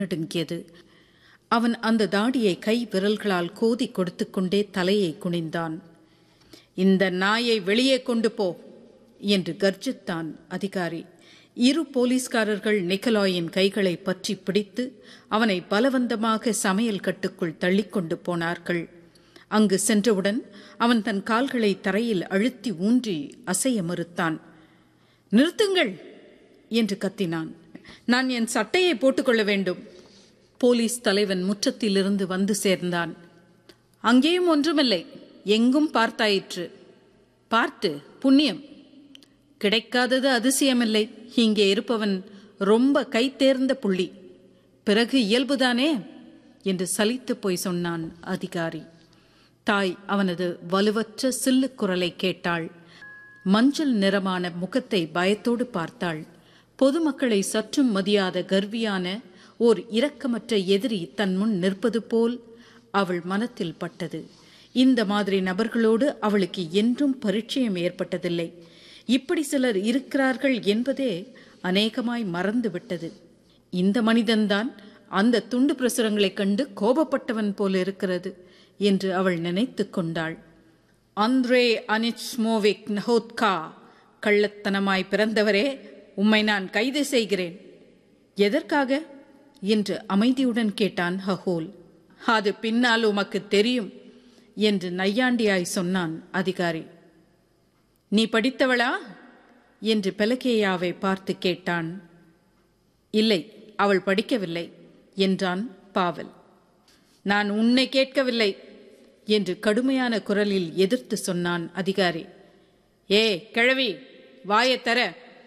நடுங்கியது அவன் அந்த தாடியை கை விரல்களால் கோதி கொடுத்துக்கொண்டே தலையை குனிந்தான் இந்த நாயை வெளியே கொண்டு போ என்று கர்ஜித்தான் அதிகாரி இரு போலீஸ்காரர்கள் நிக்கலாயின் கைகளை பற்றி பிடித்து அவனை பலவந்தமாக சமையல் கட்டுக்குள் தள்ளிக்கொண்டு போனார்கள் அங்கு சென்றவுடன் அவன் தன் கால்களை தரையில் அழுத்தி ஊன்றி அசைய மறுத்தான் நிறுத்துங்கள் என்று கத்தினான் நான் என் சட்டையை போட்டுக்கொள்ள வேண்டும் போலீஸ் தலைவன் முற்றத்திலிருந்து வந்து சேர்ந்தான் அங்கேயும் ஒன்றுமில்லை எங்கும் பார்த்தாயிற்று பார்த்து புண்ணியம் கிடைக்காதது அதிசயமில்லை இங்கே இருப்பவன் ரொம்ப கை தேர்ந்த புள்ளி பிறகு இயல்புதானே என்று சலித்து போய் சொன்னான் அதிகாரி தாய் அவனது வலுவற்ற சில்லு குரலை கேட்டாள் மஞ்சள் நிறமான முகத்தை பயத்தோடு பார்த்தாள் பொதுமக்களை சற்றும் மதியாத கர்வியான ஓர் இரக்கமற்ற எதிரி தன் முன் நிற்பது போல் அவள் மனத்தில் பட்டது இந்த மாதிரி நபர்களோடு அவளுக்கு என்றும் பரிச்சயம் ஏற்பட்டதில்லை இப்படி சிலர் இருக்கிறார்கள் என்பதே அநேகமாய் மறந்துவிட்டது இந்த மனிதன்தான் அந்த துண்டு பிரசுரங்களைக் கண்டு கோபப்பட்டவன் போல இருக்கிறது என்று அவள் நினைத்து கொண்டாள் அந்த்ரே அனிச்மோவிக் நஹோத்கா கள்ளத்தனமாய் பிறந்தவரே உம்மை நான் கைது செய்கிறேன் எதற்காக என்று அமைதியுடன் கேட்டான் ஹஹோல் அது பின்னால் உமக்கு தெரியும் என்று நையாண்டியாய் சொன்னான் அதிகாரி நீ படித்தவளா என்று பெலகேயாவை பார்த்து கேட்டான் இல்லை அவள் படிக்கவில்லை என்றான் பாவல் நான் உன்னை கேட்கவில்லை என்று கடுமையான குரலில் எதிர்த்து சொன்னான் அதிகாரி ஏ கிழவி வாயத் தர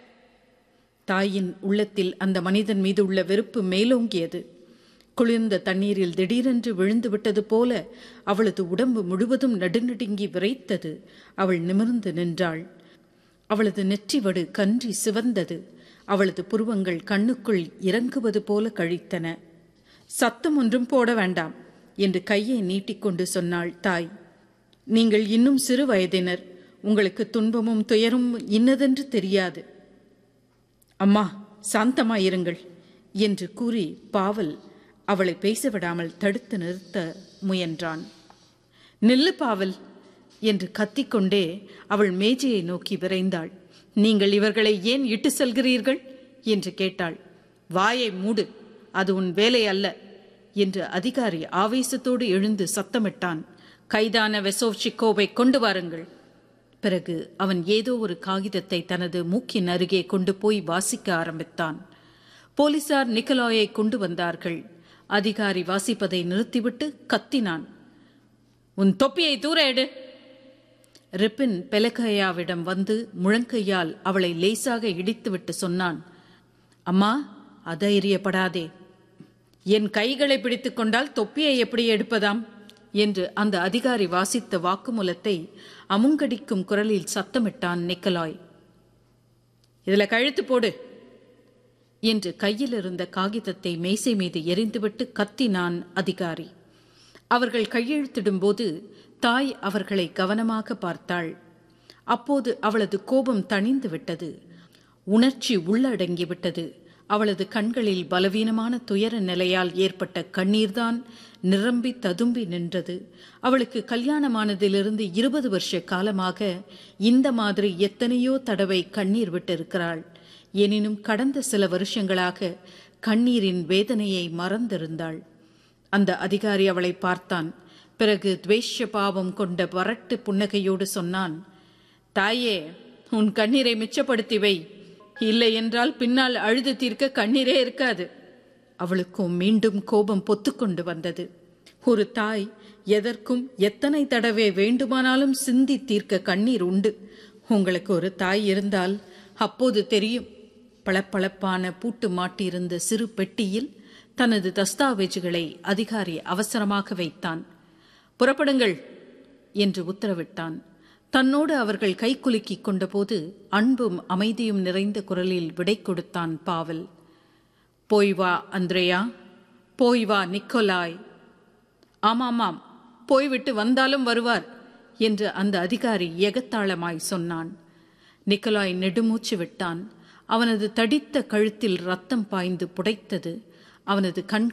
தாயின் உள்ளத்தில் அந்த மனிதன் மீது உள்ள வெறுப்பு மேலோங்கியது குளிர்ந்த தண்ணீரில் திடீரென்று விழுந்து விட்டது போல அவளது உடம்பு முழுவதும் நடுநடுங்கி விரைத்தது அவள் நிமிர்ந்து நின்றாள் அவளது நெற்றிவடு கன்றி சிவந்தது அவளது புருவங்கள் கண்ணுக்குள் இறங்குவது போல கழித்தன சத்தம் ஒன்றும் போட வேண்டாம் என்று கையை நீட்டிக்கொண்டு சொன்னாள் தாய் நீங்கள் இன்னும் சிறு வயதினர் உங்களுக்கு துன்பமும் துயரும் இன்னதென்று தெரியாது அம்மா சாந்தமாயிருங்கள் என்று கூறி பாவல் அவளை பேசவிடாமல் தடுத்து நிறுத்த முயன்றான் நில்லு பாவல் என்று கத்திக்கொண்டே அவள் மேஜையை நோக்கி விரைந்தாள் நீங்கள் இவர்களை ஏன் இட்டு செல்கிறீர்கள் என்று கேட்டாள் வாயை மூடு அது உன் வேலை அல்ல என்று அதிகாரி ஆவேசத்தோடு எழுந்து சத்தமிட்டான் கைதான வெசோவ்சிக்கோவை கொண்டு வாருங்கள் பிறகு அவன் ஏதோ ஒரு காகிதத்தை தனது மூக்கின் அருகே கொண்டு போய் வாசிக்க ஆரம்பித்தான் போலீசார் நிக்கலாயை கொண்டு வந்தார்கள் அதிகாரி வாசிப்பதை நிறுத்திவிட்டு கத்தினான் உன் தொப்பியை தூர எடு ரிப்பின் பெலகையாவிடம் வந்து முழங்கையால் அவளை லேசாக இடித்துவிட்டு சொன்னான் அம்மா அதைரியப்படாதே என் கைகளை பிடித்துக் கொண்டால் தொப்பியை எப்படி எடுப்பதாம் என்று அந்த அதிகாரி வாசித்த வாக்குமூலத்தை அமுங்கடிக்கும் குரலில் சத்தமிட்டான் நிக்கலாய் இதுல கழுத்து போடு என்று கையில் இருந்த காகிதத்தை மேசை மீது எரிந்துவிட்டு கத்தினான் அதிகாரி அவர்கள் கையெழுத்திடும்போது தாய் அவர்களை கவனமாக பார்த்தாள் அப்போது அவளது கோபம் தணிந்து விட்டது உணர்ச்சி உள்ளடங்கிவிட்டது அவளது கண்களில் பலவீனமான துயர நிலையால் ஏற்பட்ட கண்ணீர்தான் நிரம்பி ததும்பி நின்றது அவளுக்கு கல்யாணமானதிலிருந்து இருபது வருஷ காலமாக இந்த மாதிரி எத்தனையோ தடவை கண்ணீர் விட்டிருக்கிறாள் எனினும் கடந்த சில வருஷங்களாக கண்ணீரின் வேதனையை மறந்திருந்தாள் அந்த அதிகாரி அவளை பார்த்தான் பிறகு துவேஷ பாவம் கொண்ட வறட்டு புன்னகையோடு சொன்னான் தாயே உன் கண்ணீரை மிச்சப்படுத்தி வை இல்லை என்றால் பின்னால் அழுது தீர்க்க கண்ணீரே இருக்காது அவளுக்கும் மீண்டும் கோபம் பொத்துக்கொண்டு வந்தது ஒரு தாய் எதற்கும் எத்தனை தடவை வேண்டுமானாலும் சிந்தி தீர்க்க கண்ணீர் உண்டு உங்களுக்கு ஒரு தாய் இருந்தால் அப்போது தெரியும் பளபளப்பான பூட்டு மாட்டியிருந்த சிறு பெட்டியில் தனது தஸ்தாவேஜுகளை அதிகாரி அவசரமாக வைத்தான் புறப்படுங்கள் என்று உத்தரவிட்டான் தன்னோடு அவர்கள் கைக்குலுக்கிக் கொண்டபோது அன்பும் அமைதியும் நிறைந்த குரலில் விடை கொடுத்தான் பாவல் போய் வா அந்திரேயா போய் வா நிக்கோலாய் ஆமாமாம் போய்விட்டு வந்தாலும் வருவார் என்று அந்த அதிகாரி எகத்தாளமாய் சொன்னான் நிக்கலாய் நெடுமூச்சு விட்டான் அவனது தடித்த கழுத்தில் ரத்தம் பாய்ந்து புடைத்தது அவனது கண்